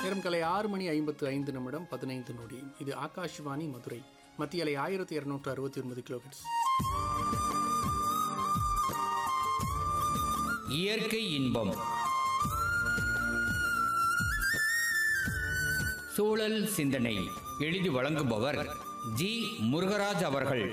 நேரம் கலை ஆறு மணி ஐம்பத்து ஐந்து நிமிடம் பதினைந்து நொடி இது ஆகாஷ்வாணி மதுரை மத்திய அலை ஆயிரத்தி இருநூற்று அறுபத்தி ஒன்பது கிலோஹெட்ஸ் இயற்கை இன்பம் சூழல் சிந்தனை எழுதி வழங்குபவர் ஜி முருகராஜ் அவர்கள்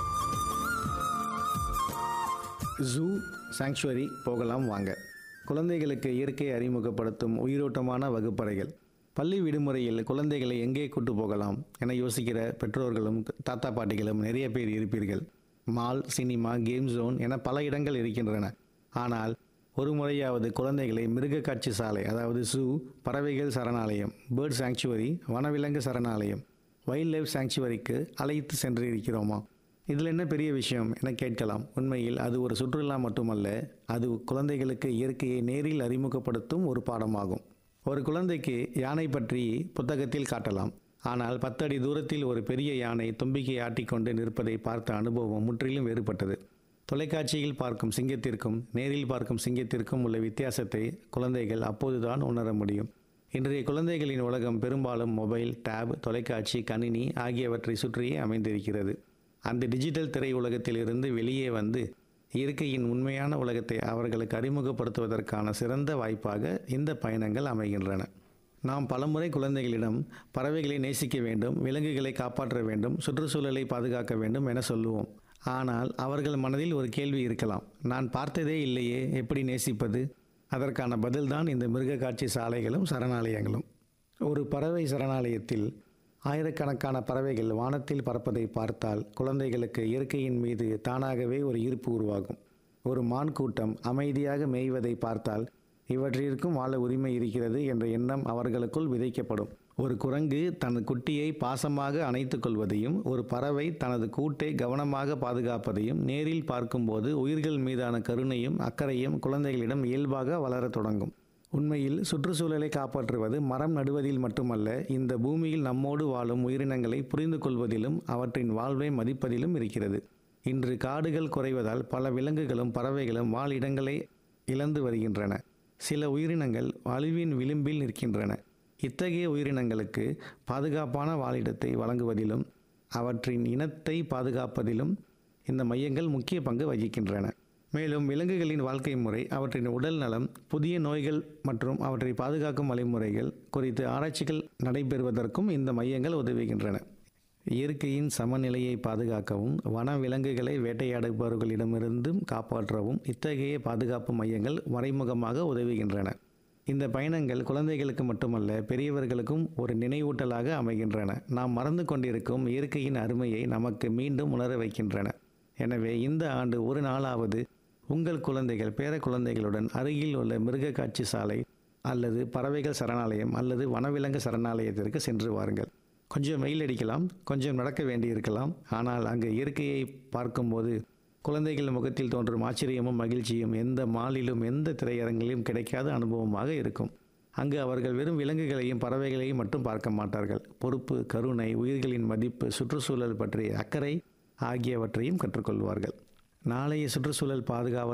ஜூ சாங்சுவரி போகலாம் வாங்க குழந்தைகளுக்கு இயற்கையை அறிமுகப்படுத்தும் உயிரோட்டமான வகுப்பறைகள் பள்ளி விடுமுறையில் குழந்தைகளை எங்கே கூட்டு போகலாம் என யோசிக்கிற பெற்றோர்களும் தாத்தா பாட்டிகளும் நிறைய பேர் இருப்பீர்கள் மால் சினிமா கேம் ஜோன் என பல இடங்கள் இருக்கின்றன ஆனால் ஒரு முறையாவது குழந்தைகளை மிருக காட்சி சாலை அதாவது ஜூ பறவைகள் சரணாலயம் பேர்ட் சாங்சுவரி வனவிலங்கு சரணாலயம் வைல்ட் லைஃப் சாங்சுவரிக்கு அழைத்து சென்று இருக்கிறோமா இதில் என்ன பெரிய விஷயம் என கேட்கலாம் உண்மையில் அது ஒரு சுற்றுலா மட்டுமல்ல அது குழந்தைகளுக்கு இயற்கையை நேரில் அறிமுகப்படுத்தும் ஒரு பாடமாகும் ஒரு குழந்தைக்கு யானை பற்றி புத்தகத்தில் காட்டலாம் ஆனால் பத்தடி தூரத்தில் ஒரு பெரிய யானை தும்பிக்கை ஆட்டிக்கொண்டு நிற்பதை பார்த்த அனுபவம் முற்றிலும் வேறுபட்டது தொலைக்காட்சியில் பார்க்கும் சிங்கத்திற்கும் நேரில் பார்க்கும் சிங்கத்திற்கும் உள்ள வித்தியாசத்தை குழந்தைகள் அப்போதுதான் உணர முடியும் இன்றைய குழந்தைகளின் உலகம் பெரும்பாலும் மொபைல் டேப் தொலைக்காட்சி கணினி ஆகியவற்றை சுற்றியே அமைந்திருக்கிறது அந்த டிஜிட்டல் திரை உலகத்திலிருந்து வெளியே வந்து இயற்கையின் உண்மையான உலகத்தை அவர்களுக்கு அறிமுகப்படுத்துவதற்கான சிறந்த வாய்ப்பாக இந்த பயணங்கள் அமைகின்றன நாம் பலமுறை குழந்தைகளிடம் பறவைகளை நேசிக்க வேண்டும் விலங்குகளை காப்பாற்ற வேண்டும் சுற்றுச்சூழலை பாதுகாக்க வேண்டும் என சொல்லுவோம் ஆனால் அவர்கள் மனதில் ஒரு கேள்வி இருக்கலாம் நான் பார்த்ததே இல்லையே எப்படி நேசிப்பது அதற்கான பதில்தான் இந்த மிருக காட்சி சாலைகளும் சரணாலயங்களும் ஒரு பறவை சரணாலயத்தில் ஆயிரக்கணக்கான பறவைகள் வானத்தில் பறப்பதை பார்த்தால் குழந்தைகளுக்கு இயற்கையின் மீது தானாகவே ஒரு ஈர்ப்பு உருவாகும் ஒரு மான் கூட்டம் அமைதியாக மேய்வதை பார்த்தால் இவற்றிற்கும் வாழ உரிமை இருக்கிறது என்ற எண்ணம் அவர்களுக்குள் விதைக்கப்படும் ஒரு குரங்கு தனது குட்டியை பாசமாக அணைத்துக் கொள்வதையும் ஒரு பறவை தனது கூட்டை கவனமாக பாதுகாப்பதையும் நேரில் பார்க்கும்போது உயிர்கள் மீதான கருணையும் அக்கறையும் குழந்தைகளிடம் இயல்பாக வளரத் தொடங்கும் உண்மையில் சுற்றுச்சூழலை காப்பாற்றுவது மரம் நடுவதில் மட்டுமல்ல இந்த பூமியில் நம்மோடு வாழும் உயிரினங்களை புரிந்து கொள்வதிலும் அவற்றின் வாழ்வை மதிப்பதிலும் இருக்கிறது இன்று காடுகள் குறைவதால் பல விலங்குகளும் பறவைகளும் வாழிடங்களை இழந்து வருகின்றன சில உயிரினங்கள் அழிவின் விளிம்பில் நிற்கின்றன இத்தகைய உயிரினங்களுக்கு பாதுகாப்பான வாழிடத்தை வழங்குவதிலும் அவற்றின் இனத்தை பாதுகாப்பதிலும் இந்த மையங்கள் முக்கிய பங்கு வகிக்கின்றன மேலும் விலங்குகளின் வாழ்க்கை முறை அவற்றின் உடல் நலம் புதிய நோய்கள் மற்றும் அவற்றை பாதுகாக்கும் வழிமுறைகள் குறித்து ஆராய்ச்சிகள் நடைபெறுவதற்கும் இந்த மையங்கள் உதவுகின்றன இயற்கையின் சமநிலையை பாதுகாக்கவும் வன விலங்குகளை வேட்டையாடுபவர்களிடமிருந்தும் காப்பாற்றவும் இத்தகைய பாதுகாப்பு மையங்கள் மறைமுகமாக உதவுகின்றன இந்த பயணங்கள் குழந்தைகளுக்கு மட்டுமல்ல பெரியவர்களுக்கும் ஒரு நினைவூட்டலாக அமைகின்றன நாம் மறந்து கொண்டிருக்கும் இயற்கையின் அருமையை நமக்கு மீண்டும் உணர வைக்கின்றன எனவே இந்த ஆண்டு ஒரு நாளாவது உங்கள் குழந்தைகள் பேர குழந்தைகளுடன் அருகில் உள்ள மிருக காட்சி சாலை அல்லது பறவைகள் சரணாலயம் அல்லது வனவிலங்கு சரணாலயத்திற்கு சென்று வாருங்கள் கொஞ்சம் வெயில் அடிக்கலாம் கொஞ்சம் நடக்க வேண்டியிருக்கலாம் ஆனால் அங்கு இயற்கையை பார்க்கும்போது குழந்தைகள் முகத்தில் தோன்றும் ஆச்சரியமும் மகிழ்ச்சியும் எந்த மாலிலும் எந்த திரையரங்கிலும் கிடைக்காத அனுபவமாக இருக்கும் அங்கு அவர்கள் வெறும் விலங்குகளையும் பறவைகளையும் மட்டும் பார்க்க மாட்டார்கள் பொறுப்பு கருணை உயிர்களின் மதிப்பு சுற்றுச்சூழல் பற்றிய அக்கறை ஆகியவற்றையும் கற்றுக்கொள்வார்கள் நாளைய சுற்றுச்சூழல் பாதுகாவல்